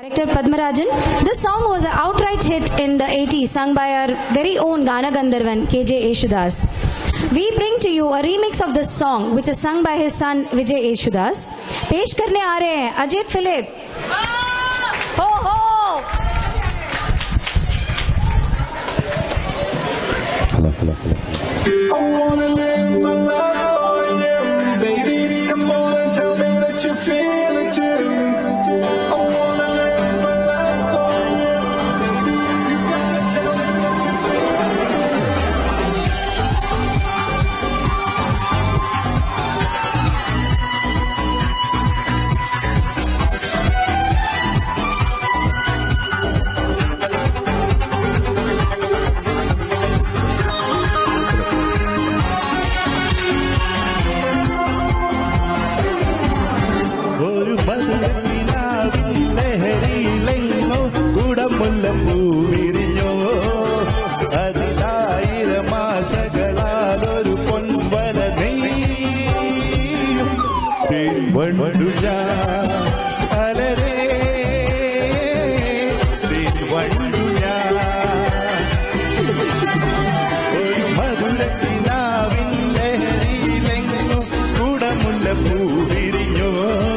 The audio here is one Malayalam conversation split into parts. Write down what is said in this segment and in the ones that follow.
Director Padmarajan. This song was an outright hit in the 80s, sung by our very own Gana Gandharvan, KJ Eshudas. We bring to you a remix of this song, which is sung by his son Vijay Eshudas. पेश करने आ रहे हैं अजीत फिलिप हो हो I wanna live my life for you, baby. Come on and tell me that you feel it too. I wanna live my life for you, baby. You gotta tell me that you feel it too. ഒരു മധുരത്തിനാവിൻ ലഹരിയിലെങ്ങോ കുടമുല്ല പൂവിരിഞ്ഞോ അതിലായിരം ആശകളാൽ ഒരു പൊൻവല നെയ്യും തേൻവണ്ടു ഞാൻ അലരേ തേൻവണ്ടു ഞാൻ ഒരു മധുരത്തിനാവിൻ ലഹരിയിലെങ്ങോ കുടമുല്ല പൂവിരിഞ്ഞോ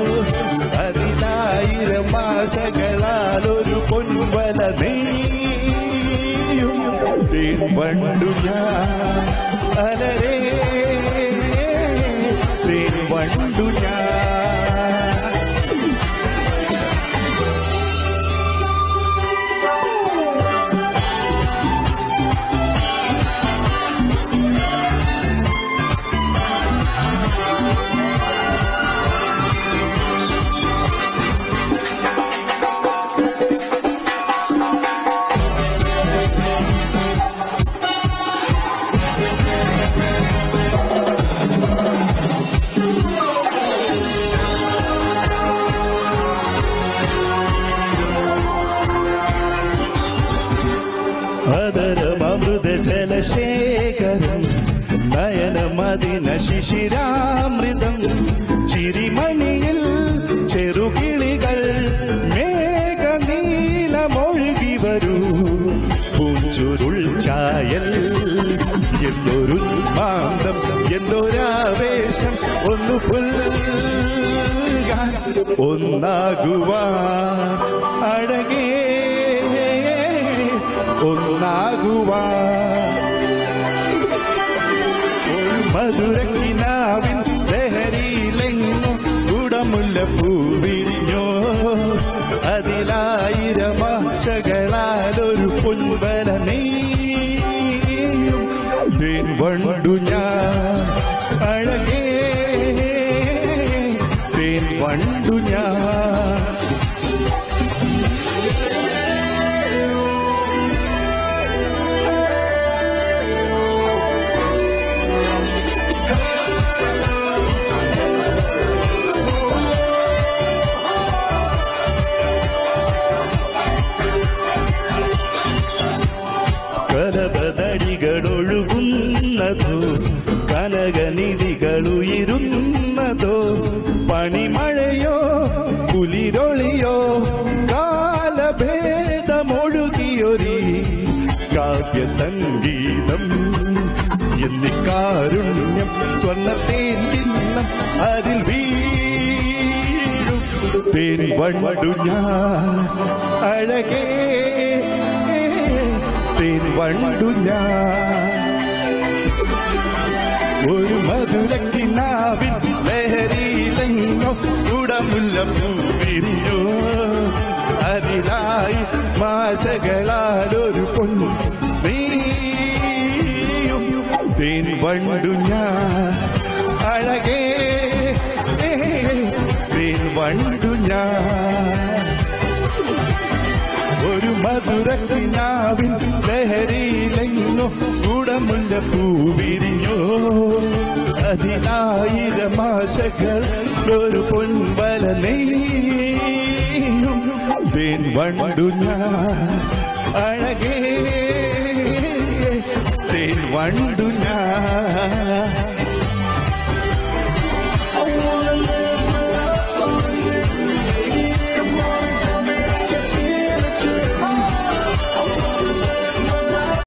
അതിലായിരം ആശകളാൽ ഒരു പൊൻവല നെയ്യും തേൻവണ്ടു ഞാൻ അലരേ തേൻവണ്ടു ഞാൻ അതരമൃത ജലശേഖരം നയനമതിന ശിശിരാമൃതം ചിരിമണിയിൽ ചെറുകിളികൾ മേഘനീലമൊഴുകി വരൂ പൂഞ്ചുരുൾ ചായൽ എന്തൊരു മാന്തം എന്തൊരാവേശം ഒന്നു പുൽകാൻ ഒന്നാകുവാൻ അഴകേ ഒന്നാകുവാൻ ഒരു മധുരക്കിനാവിൻ ലഹരിയിലെങ്ങോ കുടമുല്ല പൂവിരിഞ്ഞോ അതിലായിരം ആശകളാലൊരു പൊൻവല നീയും തേൻവണ്ടു ഞാൻ അഴകേ തേൻവണ്ടു ഞാൻ കലപനടികളൊഴുകുന്നതോ കനകനിധികളുയിരുന്നതോ പണിമഴയോ കുലിരൊളിയോ കാലഭേദമൊഴുകിയൊരി കാവ്യസംഗീതം എന്നിക്കാരുണ്യം സ്വർണ്ണത്തേൻ ചിഹ്നം അതിൽ വീഴും തേൻ വണ്ടു ഞാൻ അഴകേ തേൻ വണ്ടു ഞാൻ ഒരു മധുരക്കിനാവിൻ ലഹരിയിലെങ്ങോ കുടമുല്ല പൂവിരിഞ്ഞോ അതിലായി മാസകളാലൊരു പൊന്നു നീയും തേൻ വണ്ടു ഞാൻ അഴകേ തേൻ വണ്ടു ഞാൻ ഒരു മധുരക്കിനാവിൻ ലഹരിയിലെങ്ങോ കുടമുല്ല പൂവിരിഞ്ഞോ അതിനായിരം ആശകൾ ഒരു പൊൻവല നെയ്യും തേൻ വണ്ടു ഞാൻ അഴകേ തേൻ വണ്ടു ഞാൻ